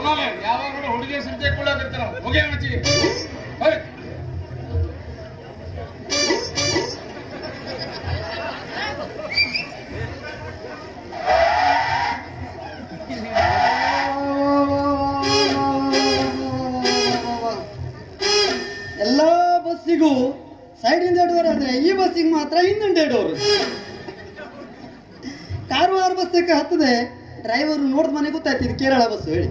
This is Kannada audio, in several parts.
ಹೋಗಲ್ಲ ಯಾವಾಗ ನೋಡಿ ಹುಡುಗಿ ಸಂತೆ ಕೊಳ್ಳಾಕಿರ್ತಾರ ಮುಗಿಯ ಮಚ್ಚಿಗೆ ಹೋಯ್ ಎಲ್ಲ ಬಸ್ಸಿಗೂ ಸೈಡಿಂದ ಡೋರ್ ಆದ್ರೆ ಈ ಬಸ್ಸಿಗೆ ಮಾತ್ರ ಹಿಂದುಂಡೆ ಡೋರ್ ಕಾರವಾರ ಬಸ್ಸಕ್ಕೆ ಹತ್ತದೆ ಡ್ರೈವರ್ ನೋಡಿದ ಮನೆ ಗೊತ್ತಾಯ್ತು ಇದು ಕೇರಳ ಬಸ್ ಹೇಳಿ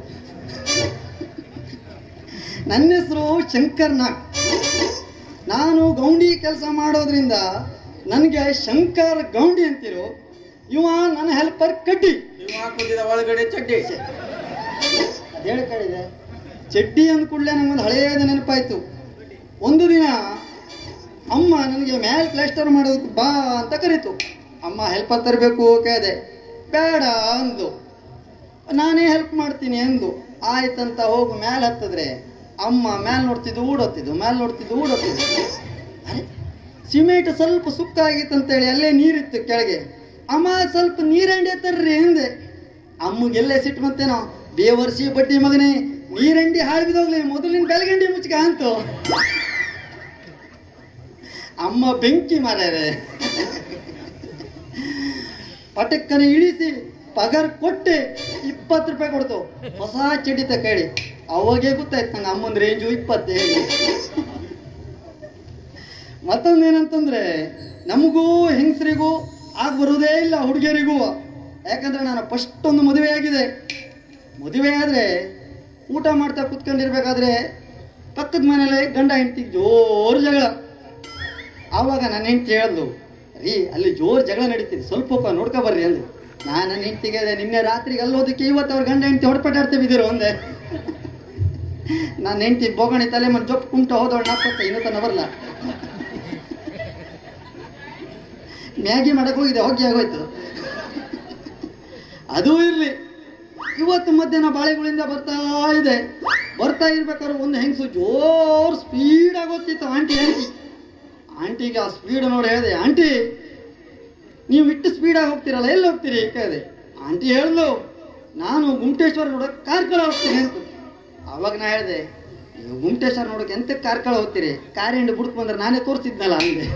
ನನ್ನ ಹೆಸರು ಶಂಕರ್ ನಾಗ್ ನಾನು ಗೌಂಡಿ ಕೆಲಸ ಮಾಡೋದ್ರಿಂದ ನನಗೆ ಶಂಕರ್ ಗೌಂಡಿ ಅಂತಿರು ಇವ ನನ್ನ ಹೆಲ್ಪರ್ ಕಡ್ಡಿ ನೀವು ಹಾಕುದಿದ ಒಳಗಡೆ ಚಡ್ಡಿ ಅದೇಳು ಕೇಳಿದೆ ಚಡ್ಡಿ ಅಂದ ಕೂಡಲೇ ನಂಗೊಂದು ಹಳೆಯದ ನೆನಪಾಯ್ತು ಒಂದು ದಿನ ಅಮ್ಮ ನನಗೆ ಮ್ಯಾಲ್ ಪ್ಲಾಸ್ಟರ್ ಮಾಡೋದಕ್ಕೆ ಬಾ ಅಂತ ಕರೀತು ಅಮ್ಮ ಹೆಲ್ಪರ್ ತರಬೇಕು ಕೇಳಿದೆ ಬೇಡ ಅಂದು ನಾನೇ ಹೆಲ್ಪ್ ಮಾಡ್ತೀನಿ ಅಂದು ಆಯ್ತಂತ ಹೋಗು ಮ್ಯಾಲ್ ಹತ್ತಿದ್ರೆ ಅಮ್ಮ ಮ್ಯಾಲ್ ನೋಡ್ತಿದ್ದು ಊಡೊತ್ತಿದ್ದು ಮ್ಯಾಲ್ ನೋಡ್ತಿದ್ದು ಊಡೊತ್ತಿದ್ದು ಅರೆ ಸಿಮೆಂಟ್ ಸ್ವಲ್ಪ ಸುಕ್ಕಾಗಿತ್ತಂತೇಳಿ ಅಲ್ಲೇ ನೀರಿತ್ತು ಕೆಳಗೆ ಅಮ್ಮ ಸ್ವಲ್ಪ ನೀರಂಡೆ ತರ್ರಿ ಅಂದೆ ಅಮ್ಮಗೆಲ್ಲೇ ಸಿಟ್ಟು ಬಂತೇನೋ ಬೇವರ್ಸಿ ಬಡ್ಡಿ ಮಗನೇ ನೀರಂಡಿ ಹಾಳು ಬಿದ್ದೋಗ್ಲಿ ಮೊದಲಿನ ಬೆಳಗಂಡಿ ಮುಚ್ಕ ಅಂತು ಅಮ್ಮ ಬೆಂಕಿ ಮಾರ್ಯಾರೆ ಪಟಕ್ಕನ ಇಳಿಸಿ ಪಗಾರ್ ಕೊಟ್ಟೆ ಇಪ್ಪತ್ತು ರೂಪಾಯಿ ಕೊಡ್ತು ಹೊಸ ಚಡ್ಡಿ ತಕಳಿ ಅವಾಗೇ ಗೊತ್ತಾಯ್ತು ನಂಗೆ ಅಮ್ಮನ ರೇಂಜು ಇಪ್ಪತ್ತೇಳು ಮತ್ತೊಂದೇನಂತಂದ್ರೆ ನಮಗೂ ಹೆಂಗಸರಿಗೂ ಆಗ ಬರುವುದೇ ಇಲ್ಲ ಹುಡುಗಿಯರಿಗೂ ಯಾಕಂದ್ರೆ ನಾನು ಫಸ್ಟ್ ಒಂದು ಮದುವೆ ಆಗಿದೆ ಮದುವೆ ಆದ್ರೆ ಊಟ ಮಾಡ್ತಾ ಕುತ್ಕೊಂಡಿರ್ಬೇಕಾದ್ರೆ ಪಕ್ಕದ ಮನೇಲಿ ಗಂಡ ಹೆಂಡತಿಗೆ ಜೋರು ಜಗಳ ಆವಾಗ ನನ್ನ ಹೆಂಡತಿ ಹೇಳ್ದು ರೀ ಅಲ್ಲಿ ಜೋರು ಜಗಳ ನಡೀತಿದೆ ಸ್ವಲ್ಪ ಹೊತ್ತು ನೋಡ್ಕೊ ಬರ್ರಿ ಅಂದು ನಾನು ನನ್ನ ಹೆಂಡತಿಗೆ ಹೇಳಿದೆ, ನಿನ್ನೆ ರಾತ್ರಿಗೆ ಅಲ್ಲೋದಕ್ಕೆ ಇವತ್ತು ಅವ್ರ ಗಂಡ ಹೆಂಡತಿ ಹೊಡ್ಪಟ್ಟಾಡ್ತೇವೆ ಇದಿರು ಅಂದೆ ನನ್ನ ಹೆಂಡತಿ ಬೋಗಣಿ ತಲೆ ಮನ್ ಜೊಪ್ ಕುಂಟ ಹೋದವಳು ನಾಪತ್ತೆ ಇನ್ನೂ ತನ ಬರಲ್ಲ ಮ್ಯಾಗಿ ಮಾಡಕ್ ಹೋಗಿದೆ ಹೋಗಿ ಆಗೋಯ್ತು ಅದೂ ಇರ್ಲಿ ಇವತ್ತು ಮಧ್ಯಾಹ್ನ ಬಾಳೆಗಳಿಂದ ಬರ್ತಾ ಇದೆ ಬರ್ತಾ ಇರ್ಬೇಕಾದ್ರೆ ಒಂದು ಹೆಂಗಸು ಜೋರ್ ಸ್ಪೀಡ್ ಆಗೋತಿತ್ತು ಆಂಟಿ ಆಂಟಿ ಆಂಟಿಗೆ ಆ ಸ್ಪೀಡ್ ನೋಡಿ ಹೇಳಿದೆ ಆಂಟಿ ನೀವು ಇಟ್ಟು ಸ್ಪೀಡಾಗಿ ಹೋಗ್ತೀರಲ್ಲ ಎಲ್ಲಿ ಹೋಗ್ತೀರಿ ಕೇಳಿದೆ ಆಂಟಿ ಹೇಳ್ದು ನಾನು ಗುಮ್ಟೇಶ್ವರ ನೋಡಕ್ ಕಾರ್ಕಳ ಹೋಗ್ತೀನಿ ಅಂತ ಅವಾಗ ನಾ ಹೇಳಿದೆ ನೀವು ಗುಮ್ಟೇಶ್ವರ ನೋಡಕ್ಕೆ ಎಂತ ಕಾರ್ಕಳ ಹೋಗ್ತೀರಿ ಕಾರ್ ಹಿಂಡು ಬುಡ್ಕ್ ಬಂದ್ರೆ ನಾನೇ ತೋರಿಸಿದ್ನಲ್ಲ ಅಂದೆ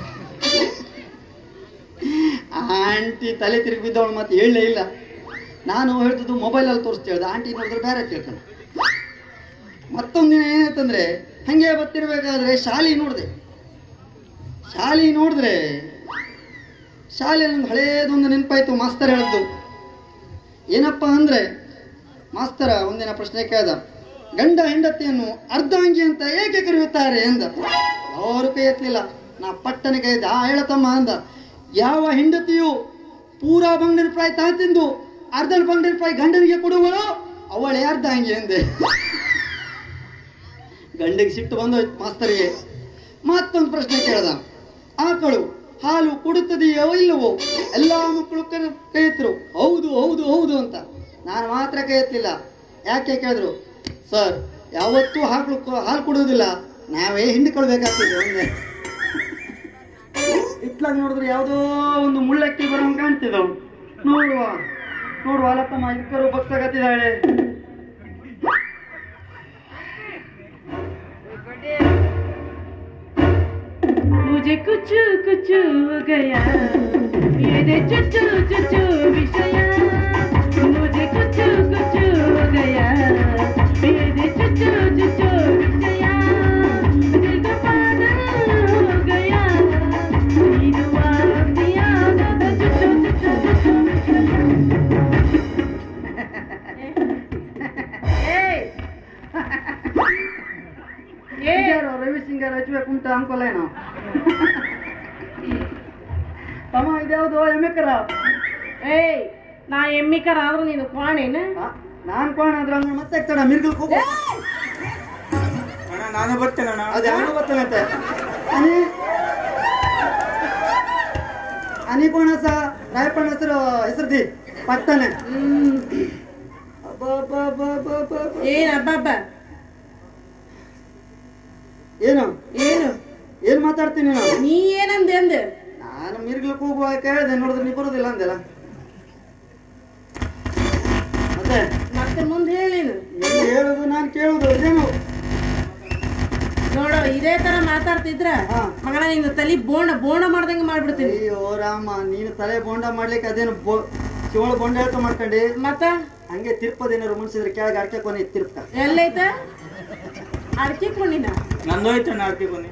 ಆಂಟಿ ತಲೆ ತಿರುಗಿ ಬಿದ್ದವಳು ಮತ್ತೆ ಹೇಳಲೇ ಇಲ್ಲ ನಾನು ಹೇಳ್ತಿದ್ದು ಮೊಬೈಲಲ್ಲಿ ತೋರಿಸ್ತಾ ಹೇಳ್ದೆ ಆಂಟಿ ನೋಡಿದ್ರೆ ಬೇರೆ ತಿಳ್ಕೊಂಡು ಮತ್ತೊಂದು ದಿನ ಏನಾಯ್ತಂದ್ರೆ ಹಂಗೆ ಬರ್ತಿರ್ಬೇಕಾದ್ರೆ ಶಾಲಿ ನೋಡಿದೆ ಶಾಲಿ ನೋಡಿದ್ರೆ ಶಾಲೆಯಲ್ಲಿ ನಂಗೆ ಹಳೇದೊಂದು ನೆನಪಾಯ್ತು ಮಾಸ್ತರ್ ಹೇಳಿದ್ದು ಏನಪ್ಪ ಅಂದ್ರೆ ಮಾಸ್ತರ ಒಂದಿನ ಪ್ರಶ್ನೆ ಕೇಳ್ದ ಗಂಡ ಹೆಂಡತಿಯನ್ನು ಅರ್ಧಾಂಗಿ ಅಂತ ಏಕೆ ಕರೆಯುತ್ತಾರೆ ಎಂದ ಅವರು ಕೈ ಎತ್ತಲಿಲ್ಲ ನಾ ಪಟ್ಟನೆ ಕೈ ಎದ್ದೆ. ಆ ಹೇಳತಮ್ಮ ಅಂದ ಯಾವ ಹೆಂಡತಿಯು ಪೂರಾ ಬಂಗಡಿ ರೂಪಾಯಿ ತಾ ತಿಂದು ಅರ್ಧ ಬಂಗಡಿ ರೂಪಾಯಿ ಗಂಡನಿಗೆ ಕೊಡುವಳು ಅವಳೇ ಅರ್ಧಾಂಗಿ ಎಂದೆ ಗಂಡಿಗೆ ಸಿಟ್ಟು ಬಂದೋಯ್ತು ಮಾಸ್ತರಿಗೆ ಮತ್ತೊಂದು ಪ್ರಶ್ನೆ ಕೇಳ್ದ ಆಕಳು ಹಾಲು ಕೊಡುತ್ತದೆಯೋ ಇಲ್ಲವೋ ಎಲ್ಲಾ ಮಕ್ಕಳು ಕೈ- ಕೈ ಎತ್ತರು ಹೌದು ಹೌದು ಹೌದು ಅಂತ ನಾನು ಮಾತ್ರ ಕೈ ಎತ್ತಲಿಲ್ಲ ಯಾಕೆ ಕೇಳಿದ್ರು ಸರ್ ಯಾವತ್ತೂ ಹಾಲು ಹಾಲು ಕೊಡುವುದಿಲ್ಲ ನಾವೇ ಹಿಂಡ್ಕೊಳ್ಬೇಕಾಗ್ತದೆ ಒಂದೇ ಇತ್ಲಾಗ ನೋಡಿದ್ರೆ ಯಾವುದೋ ಒಂದು ಮುಳ್ಳಕ್ಕಿ ಬರೋಂಗ್ ಕಾಣ್ತಿದ್ದವು ನೋಡುವ ನೋಡುವ ಅಲ್ಲತ್ತಮ್ಮ ಇದಕ್ಕರು ಬಗ್ಸಾಗತ್ತಿದ್ದಾಳೆ मुझे कुछ कुछ हो गया मेरे चुचू चुचू विषया मुझे कुछ कुछ हो गया मेरे चुचू चुचू विषया दिल का पागल हो गया ಇದು ಆಸೆಯಾಗದ ಚುಚ್ಚು ಚುಚ್ಚು ಚುಚ್ಚು ಏಯ್ ಏಯ್ ಯಾರು ರವಿ ಸಿಂಗರ್ ಹಚ್ಬೇಕು ಅಂತ ಅನ್ಕೊಲ್ಲೇನೋ ತಮ್ಮ ಇದ್ಯಾವುದು ಎಮ್ಮೆಕರ ಏಯ್ ನಾ ಎಮ್ಮಿಕರ ಆದ್ರೂ ನೀನು ಕ್ವಾಣೇನ ನಾನ್ ಕೋಣ ಅದ್ರ ಅಂದ್ರೆ ಮತ್ತೆ ತಡ ಮಿರ್ಗಲ್ ಹೋಗು ಅಣ್ಣ ನಾನೇ ಬರ್ತೇನೆ ಅಣ್ಣ ಅದು ಯಾರು ಗೊತ್ತಾಗತ್ತೆ ಅನಿ ಅನಿ ಕೋಣ ಸಹ ರಾಯಪ್ಪನ ಹೆಸರು ಹೆಸರ್ದಿ ಪಟ್ಟನೆ ಏನ್ ಅಬ್ಬಬ್ಬ ಏನು ಏನು ಏನ್ ಮಾತಾಡ್ತೀನಿ ನಾನು ನೀ ಏನಂದೆ ಅಂದೆ ನಾನು ಮಿರ್ಗ್ಲಕ್ಕೆ ಹೋಗುವಾಗ ಕೇಳಿದೆ ನೋಡಿದ್ರೆ ನೀ ಬರೋದಿಲ್ಲ ಅಂದೆಲ್ಲ ಮತ್ತೆ ಮತ್ತ ಮತ್ತೆ ಮುಂದೆ ಹೇಳಿ ನೀನು. ಎಲ್ಲಿ ಹೇಳುದು ನಾನು ಕೇಳುದು ಇದೇನು ನೋಡು ಇದೇ ತರ ಮಾತಾಡ್ತಿದ್ರ ಹಾ. ಮಗನ ನಿನ್ನ ತಲಿ ಬೋಣ ಬೋಣ ಮಾಡ್ದಂಗೆ ಮಾಡ್ಬಿಡ್ತೀನಿ ಅಯ್ಯೋ ರಾಮ ನೀನು ತಲೆ ಬೋಂಡ ಮಾಡ್ಲಿಕ್ಕೆ ಅದೇನು ಬೊ ಶಿವಳ ಬೋಂಡ ಹೇಳ್ತ ಮಾಡ್ಕೊಂಡಿ ಮತ್ತ ಹಂಗೆ ತಿರುಪದೇನಾರು ಮುನ್ಸಿದ್ರೆ ಕೆಳಗೆ ಅಡ್ಕೆ ಕೊನೆ ತಿರುಪ್ತ ಎಲ್ಲೈತ ಅಡ್ಕೆ ಕೊಂಡಿನ ನಂದೋಯ್ತು ನಾಲ್ಕು ಕೊನೆ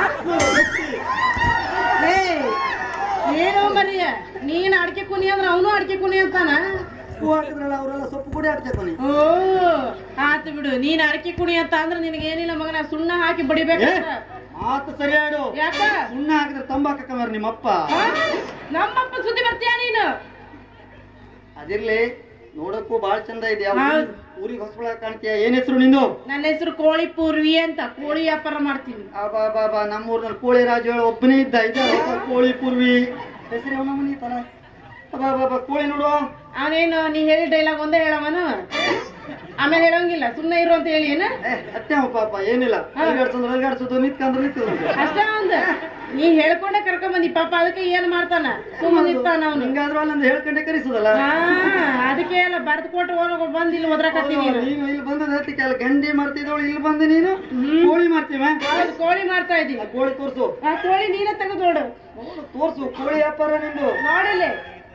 ಏ ಏನೋ ಮರಿಯ ನೀನ್ ಅಡ್ಕೆ ಕುನಿ ಅಂದ್ರೆ ಅವನು ಅಡ್ಕೆ ಕುನಿ ಅಂತಾನ ಹೂ ಹಾಕಿದ್ರಲ್ಲ ಅವರೆಲ್ಲ ಸೊಪ್ಪು ಕೂಡ ಅಡ್ಕೆ ಕೊನೆ ಓ ಆತು ಬಿಡು ನೀನ್ ಅಡ್ಕೆ ಕುಣಿ ಅಂತ ಅಂದ್ರೆ ನಿನಗೆ ಏನಿಲ್ಲ ಮಗನ ಸುಣ್ಣ ಹಾಕಿ ಬಡಿಬೇಕು ಏ, ಮಾತು ಸರಿಯಾಡು ಯಾಕ ಸುಣ್ಣ ಹಾಕಿದ್ರೆ ತಂಬಾಕಕ್ಕಂದ್ರ ನಿಮ್ಮಪ್ಪ ಆ? ನಮ್ಮಪ್ಪ ಸುದ್ದಿ ಬರ್ತೀಯ ನೀನು ಅದಿರ್ಲಿ ನೋಡಕ್ಕೂ ಬಾಳ ಚಂದ ಇದೆ ಹೌದ್. ಊರಿಗೆ ಹೊಸಬಳ ಕಾಣ್ತೀಯ ಏನ್ ಹೆಸರು ನಿಂದು ನನ್ನ ಹೆಸರು ಕೋಳಿ ಪೂರ್ವಿ ಅಂತ ಕೋಳಿ ವ್ಯಾಪಾರ ಮಾಡ್ತೀನಿ ಬಾ ಬಾ ಬಾ ನಮ್ಮೂರ್ನಲ್ಲಿ ಕೋಳಿ ರಾಜು ಹೇಳಿ ಒಬ್ಬನೇ ಇದ್ದ ಇದ್ದ ಕೋಳಿ ಪೂರ್ವಿ ಹೆಸರು ಅವನ ಮನಿ ತಲ ಬಾ ಬಾ ಬಾ ಕೋಳಿ ನೋಡುವ ಅವನೇನು ನೀ ಹೇಳಿ ಡೈಲಾಗ್ ಒಂದೇ ಹೇಳವನು ಆಮೇಲೆ ಹೇಳೋಂಗಿಲ್ಲ ಸುಮ್ಮನೆ ಇರು ಅಂತ ಹೇಳಿ ಏನ ಏ ಅತ್ತೆ ಅವ ಪಾಪ ಏನಿಲ್ಲ ಅಲ್ಗಾಡ್ಸೋದು ಅಲ್ಗಾಡ್ಸೋದು ನಿಂತ್ಕಂದ್ರೆ ನಿಂತ್ಕೊಂಡು ಅಷ್ಟೇ ಒಂದು ನೀ ಹೇಳ್ಕೊಂಡೆ ಕರ್ಕೊಂಡ್ ಬಂದಿ ಪಾಪ ಅದಕ್ಕೆ ಏನ್ ಮಾಡ್ತಾನ ಸುಮ್ಮನೆ ಇರ್ತಾನ ಅವನು ಹಿಂಗಾದ್ರೂ ಅಲ್ಲೊಂದು ಹೇಳ್ಕೊಂಡೆ ಕರೆಸುದಲ್ಲ ಹಾ ಅದಕ್ಕೆ ಎಲ್ಲ ಬರ್ದ್ ಕೊಟ್ಟು ಹೋಗ ಬಂದ್ ಇಲ್ಲಿ ಒದ್ರಾಕತ್ತೀನಿ ನೀನು ನೀನು ಇಲ್ಲಿ ಬಂದದ ಹೇಳ್ತಿಕ್ಕೆ ಅಲ್ಲಿ ಗಂಡಿ ಮಾಡ್ತಿದ್ದವಳು ಇಲ್ಲಿ ಬಂದು ನೀನು ಕೋಳಿ ಮಾಡ್ತೀವ ಹೌದು ಕೋಳಿ ಮಾಡ್ತಾ ಇದೀವಿ ಆ ಕೋಳಿ ತೋರ್ಸು ಆ ಕೋಳಿ ನೀನೇ ತೆಗೆದು ನೋಡು ನೋಡು, ತೋರ್ಸು ಕೋಳಿ ವ್ಯಾಪಾರ ನಿಂದು ನೋಡಿಲ್ಲಿ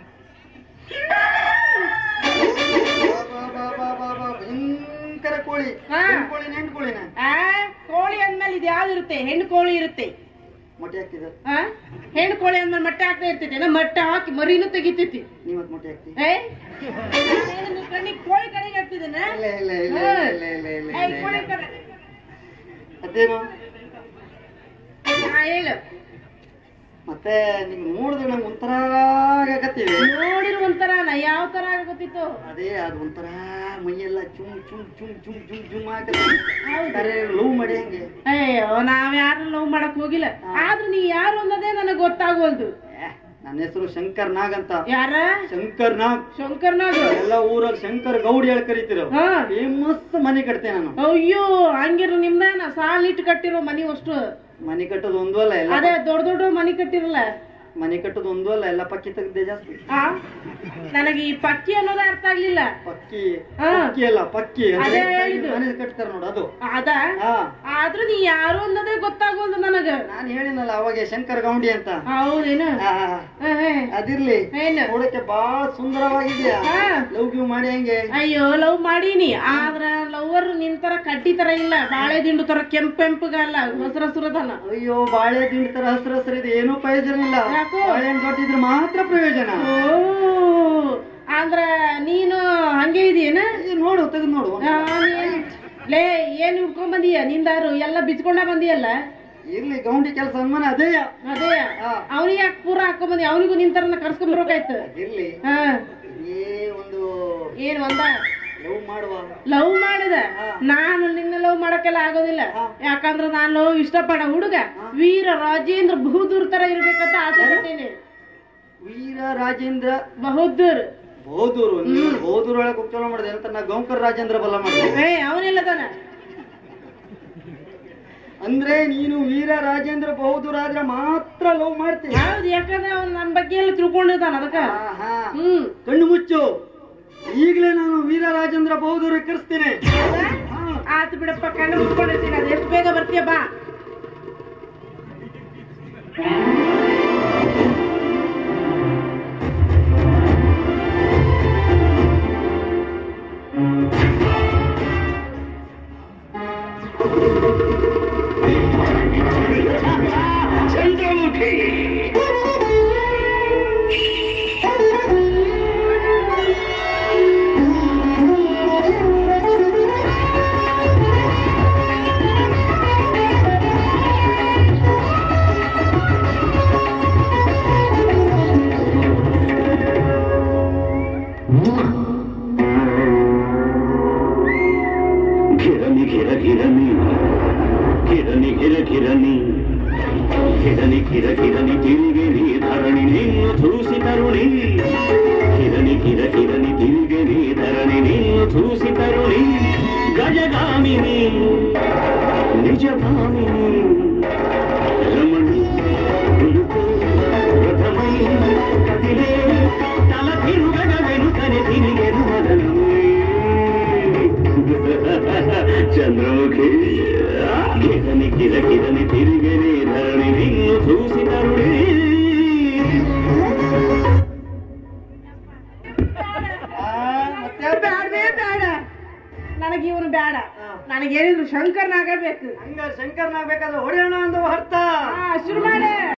ಬಾ, ಬಾ, ಬಾ, ಬಾ, ಬಾ, ಭಯಂಕರ ಕೋಳಿ ಹಾ. ಹೆಣ್ಣ್ ಕೋಳಿ ಹೆಣ್ಣು ಕೋಳಿನ ಆ ಕೋಳಿ ಅಂದ್ಮೇಲೆ ಇದು ಯಾವ್ದು ಇರುತ್ತೆ ಹೆಣ್ಣು ಕೋಳಿ ಇರುತ್ತೆ ಮೊಟ್ಟೆ ಹಾಕ್ತಿದ ಆ ಹೆಣ್ಣು ಕೋಳಿ ಅಂದ್ಮೇಲೆ ಮೊಟ್ಟೆ ಹಾಕ್ತಾ ಇರ್ತೈತಿ ನಾ ಮೊಟ್ಟೆ ಹಾಕಿ ಮರಿನೂ ತೆಗಿತೈತಿ ನೀವತ್ ಮೊಟ್ಟೆ ಹಾಕ್ತಿ ಏ ನಾನೇನು ನಿನ್ ಕಣ್ಣಿಗೆ ಕೋಳಿ ಕಡೆಗೆ ಹಾಕ್ತಿದ್ದೇನೆ ಇಲ್ಲ ಇಲ್ಲ ಇಲ್ಲ ಇಲ್ಲ ಇಲ್ಲ ಇಲ್ಲ ಇಲ್ಲ ಏಯ್, ಇಲ್ಲ ಕೋಳಿ ಇಲ್ಲ ಕಡೆ ಅದೇನು ಹಾ ಹೇಳು ಮತ್ತೆ ನಿಮ್ಗೆ ನೋಡಿದ್ರೆ ನಂಗೆ ಒಂಥರ ಆಗಕತ್ತೀವಿ ನೋಡಿರು ಒಂಥರ ನಾ ಯಾವ ತರ ಗೊತ್ತಿತ್ತು ಅದೇ ಅದು ಒಂಥರ ಮೈಯೆಲ್ಲ ಚುಮ್ ಚುಮ್ ಚುಮ್ ಚುಮ್ ಚುಮ್ ಚುಮ್ ಆಗತ್ತೆ ಕರೆ ಲವ್ ಮಾಡಿ ಹಂಗೆ ಅಯ್ಯೋ ನಾವ್ ಯಾರು ಲವ್ ಮಾಡಕ್ ಹೋಗಿಲ್ಲ ಆದ್ರೂ ನೀ ಯಾರು ಅನ್ನೋದೇ ನನಗ್ ಗೊತ್ತಾಗೋಲ್ದು ಏ, ನನ್ನ ಹೆಸರು ಶಂಕರ್ ನಾಗ್ ಅಂತ ಯಾರ ಶಂಕರ್ ನಾಗ್ ಶಂಕರ್ನಾಗು ಎಲ್ಲ ಊರಲ್ಲಿ ಶಂಕರ್ ಗೌಡಿ ಹೇಳಿ ಕರೀತಿರೋ ಹಾ ಫೇಮಸ್ ಮನೆ ಕಟ್ತೆ ನಾನು ಅಯ್ಯೋ ಹಂಗಿರು ನಿಮ್ದೇನ ಸಾಲ್ ಇಟ್ಟು ಕಟ್ಟಿರೋ ಮನಿ ಅಷ್ಟು ಮನೆ ಕಟ್ಟೋದು ಒಂದು ಅಲ್ಲ ಎಲ್ಲ ಅದೇ ದೊಡ್ಡ ದೊಡ್ಡ ಮನಿ ಕಟ್ಟಿರಲ್ಲ ಮನೆ ಕಟ್ಟೋದು ಒಂದು ಅಲ್ಲ ಎಲ್ಲ ಪಕ್ಕಿ ತೆಗ್ದೆ ಜಾಸ್ತಿ ಆ ನನಗೆ ಈ ಪಕ್ಕಿ ಅನ್ನೋದೇ ಅರ್ಥ ಆಗ್ಲಿಲ್ಲ ಪಕ್ಕಿ ಹಾ. ಪಕ್ಕಿ ಅಲ್ಲ ಪಕ್ಕಿ ಅಂದ್ರೆ ಅದೇ ಹೇಳಿದ್ದು. ಮನೆ ಕಟ್ತಾರ ನೋಡು ಅದು ಅದ ಹಾ ಆದ್ರೂ ನೀ ಯಾರು ಅನ್ನೋದೇ ಗೊತ್ತಾಗೋಲ್ದು ನನಗ ನಾನು ಹೇಳಿನಲ್ಲ ಅವಾಗ ಶಂಕರ್ ಗೌಂಡಿ ಅಂತ ಹೌದೇನು ಆ, ಆ, ಆ. ಅದಿರ್ಲಿ ಏನು ನೋಡಕ್ಕೆ ಬಾಳ ಸುಂದರವಾಗಿದ್ಯಾ ಹಾ. ಲವ್ ಗಿವ್ ಮಾಡಿ ಹೆಂಗೆ ಅಯ್ಯೋ ಲವ್ ಮಾಡೀನಿ ಆದ್ರ ಲವರ್ ನಿನ್ ತರ ಕಡ್ಡಿ ತರ ಇಲ್ಲ ಬಾಳೆ ದಿಂಡು ತರ ಕೆಂಪ್ ಕೆಂಪಗಲ್ಲ ಹಸಿರು ಹಸಿರದನ ಅಯ್ಯೋ ಬಾಳೆ ದಿಂಡಿ ತರ ಹಸಿರು ಹಸಿರು ಇದೆ ಏನೂ ಪ್ರಯೋಜನ ಇಲ್ಲ ಯಾಕೋ? ಬಾಳೆಹಣ್ಣು ದೊಡ್ಡಿದ್ರೆ ಮಾತ್ರ ಪ್ರಯೋಜನ ಓ ಅಂದ್ರ ನೀನು ಹಂಗೆ ಇದೀಯನ ಏ, ನೋಡು ತೆಗೆದು ನೋಡು ಆ, ನೀನ್- ಲೇ ಏನ್ ಹಿಡ್ಕೊಂಡ್ ಬಂದೀಯ ನಿಂದಾರು ಎಲ್ಲ ಬಿಚ್ಕೊಂಡ ಬಂದಿಯಲ್ಲ ಇರ್ಲಿ ಗೌಂಡಿ ಕೆಲಸ ಅನ್ಮನೆ ಅದೇ ಅದೇ ಹಾ. ಅವನಿಗೆ ಯಾಕೆ ಪೂರ ಹಾಕೊಂಡ್ ಬಂದಿ ಅವನಿಗೂ ನಿನ್ ತರ ಕರ್ಸ್ಕೊಂಡ್ ಬರ್ಬೇಕಾಯ್ತು ಇರ್ಲಿ ಹಾ ಏ ಒಂದು ಏನ್ ಒಂದ ಲವ್ ಮಾಡುವ ಲವ್ ಮಾಡಿದ ಹಾ. ನಾನು ನಿನ್ನ ಲವ್ ಮಾಡಕ್ಕೆಲ್ಲ ಆಗೋದಿಲ್ಲ ಹಾ. ಯಾಕಂದ್ರ ನಾನು ಲವ್ ಇಷ್ಟಪಡ ಹುಡುಗ ವೀರ ರಾಜೇಂದ್ರ ಬಹುದೂರ್ ತರ ಇರ್ಬೇಕಂತ ಆಸೆ ಪಟ್ಟೇನೆ ವೀರ ರಾಜೇಂದ್ರ ಬಹುದೂರ್ ಬೋದೂರು ನೀವು ಬೋದೂರು ಒಳಗೆ ಉಪಚಾರ ಮಾಡಿದೆ ಅಂತ ನಾ ಗೌಂಕರ್ ರಾಜೇಂದ್ರ ಬಲ್ಲ ಮಾಡಿದೆ ಏ ಅವನೆಲ್ಲದಾನ ಅಂದ್ರೆ ನೀನು ವೀರ ರಾಜೇಂದ್ರ ಬಹುದೂರ್ ಆದ್ರೆ ಮಾತ್ರ ಲವ್ ಮಾಡ್ತೀಯ ಹೌದು ಯಾಕಂದ್ರೆ ಅವ್ನು ನನ್ನ ಬಗ್ಗೆ ಎಲ್ಲ ತಿಳ್ಕೊಂಡಿರ್ತಾನ ಅದಕ್ಕ ಆಹಾ. ಹ್ಮ್ ಕಣ್ಣು ಮುಚ್ಚು ಈಗಲೇ ನಾನು ವೀರ ರಾಜೇಂದ್ರ ಬಹುದೂರ್ ಕರೆಸ್ತೇನೆ ಹೌದಾ? ಆತು ಬಿಡಪ್ಪ ಕಣ್ಣು ಮುಚ್ಕೊಂಡಿರ್ತೀನಿ ಅದು ಎಷ್ಟು ಬೇಗ ಬರ್ತೀಯ ಬಾ ఘిరని ఘిర ఘిరని ఘిరని ఘిర ఘిరని ఘిరని ఘిర ఘిరని తిరిగి నీ ధరణి నిన్ను చూసి తరుణి ఘిరని ఘిర ఘిరని తిరిగి నీ ధరణి నిన్ను చూసి తరుణి గజగామిని నిజభామిని రమణి పిలుపు రథమై కదిలే తల తిరుగడ వెనుకని తిరిగెను మదనమై ಇವನು ಬೇಡ ನನಗೇನಿದ್ರು ಶಂಕರ್ನಾಗ ಬೇಕು ಹಂಗ ಶಂಕರ್ನಾಗ್ಬೇಕಾದ್ರೆ ಹೊಡೆಯೋಣ ಅಂತ ಅರ್ಥ ಹಾ ಶುರು ಮಾಡೆ